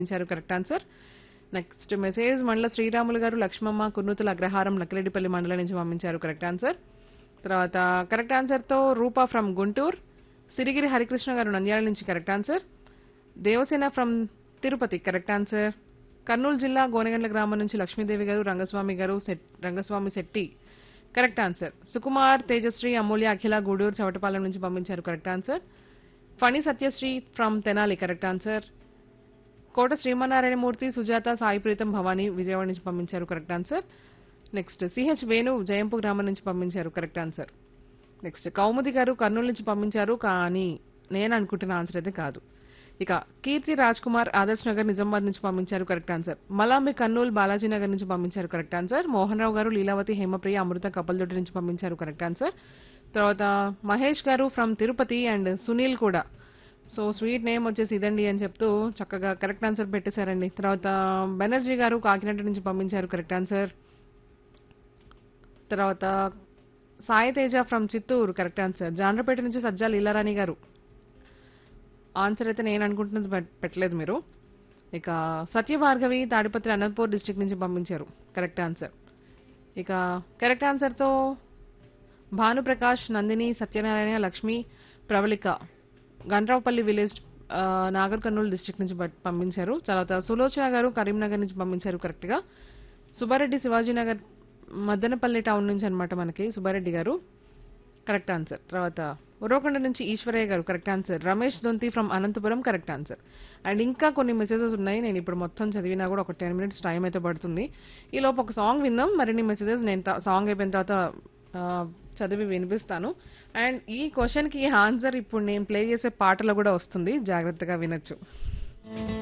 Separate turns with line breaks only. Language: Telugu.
ఇచ్చారు కరెక్ట్ ఆన్సర్ నెక్స్ట్ మెసేజ్ మండల శ్రీరాములు గారు లక్ష్మమ్మ కున్నుతుల అగ్రహారం లక్కిరెడ్డిపల్లి మండలం నుంచి పంపించారు కరెక్ట్ ఆన్సర్ తర్వాత కరెక్ట్ ఆన్సర్ తో రూపా ఫ్రమ్ గుంటూరు సిరిగిరి హరికృష్ణ గారు నంద్యాల నుంచి correct answer Devasena from Tirupati correct answer Kurnool జిల్లా గోనెగండ్ల గ్రామం నుంచి లక్ష్మీదేవి గారు రంగస్వామి గారు సెట్- రంగస్వామి శెట్టి కరెక్ట్ ఆన్సర్ సుకుమార్ తేజశ్రీ అమూల్య అఖిల గూడూరు చవటపాలెం నుంచి పంపించారు correct answer Phani Satyasri from Tenali correct answer Kota Srimannarayanamurthy Sujatha Sai Preetham Bhavani Vijayawada నుంచి పంపించారు correct answer next CH Venu జయంపు గ్రామం నుంచి పంపించారు కరెక్ట్ ఆన్సర్ నెక్స్ట్ కౌముది గారు కర్నూలు నుంచి పంపించారు కానీ నేను అనుకుంటున్న ఆన్సర్ అయితే కాదు ఇక కీర్తి రాజ్ కుమార్ ఆదర్శ్ నగర్ నిజామాబాద్ నుంచి పంపించారు కరెక్ట్ ఆన్సర్ మలాంబి కర్నూలు బాలాజీ నగర్ నుంచి పంపించారు కరెక్ట్ ఆన్సర్ మోహన్ రావు గారు లీలావతి హేమప్రియ అమృత కపల్దొడ్డి నుంచి పంపించారు కరెక్ట్ ఆన్సర్ తర్వాత మహేష్ గారు ఫ్రమ్ తిరుపతి అండ్ సునీల్ కూడా సో స్వీట్ నేమ్ వచ్చేసి ఇదండి అని చెప్తూ చక్కగా కరెక్ట్ ఆన్సర్ పెట్టేశారండి తర్వాత బెనర్జీ గారు కాకినాడ నుంచి పంపించారు కరెక్ట్ ఆన్సర్ తర్వాత Sai Teja from Chittoor correct answer Janrapeta నుంచి సజ్జా లీలారాణి గారు ఆన్సర్ అయితే నేను అనుకుంటున్నది పెట్- పెట్టలేదు మీరు ఇక సత్యభార్గవి తాడిపత్రి అనంతపూర్ డిస్ట్రిక్ట్ నుంచి పంపించారు కరెక్ట్ ఆన్సర్ ఇక కరెక్ట్ ఆన్సర్తో భానుప్రకాష్ నందిని సత్యనారాయణ లక్ష్మి ప్రవళిక గండ్రావుపల్లి విలేజ్ ఆ, నాగర్ కర్నూలు డిస్ట్రిక్ట్ నుంచి పట్- పంపించారు తర్వాత సులోచన గారు కరీంనగర్ నుంచి పంపించారు కరెక్ట్ గా సుబ్బారెడ్డి శివాజీనగర్ మద్దనపల్లి టౌన్ నుంచి అన్నమాట మనకి సుబ్బారెడ్డి గారు కరెక్ట్ ఆన్సర్ తర్వాత ఉరవకొండ నుంచి Eshwaraiah garu correct answer Ramesh Donthi from Anantapuram correct answer and ఇంకా కొన్ని మెసేజెస్ ఉన్నాయి నేను ఇప్పుడు మొత్తం చదివినా కూడా ఒక టెన్ మినిట్స్ టైం అయితే పడుతుంది ఈ లోపు ఒక సాంగ్ విందాం మరిన్ని మెసేజెస్ నేను త- సాంగ్ అయిపోయిన తర్వాత ఆ, చదివి వినిపిస్తాను అండ్ ఈ క్వశ్చన్ కి ఆన్సర్ ఇప్పుడు నేను ప్లే చేసే పాటలో కూడా వస్తుంది జాగ్రత్తగా వినొచ్చు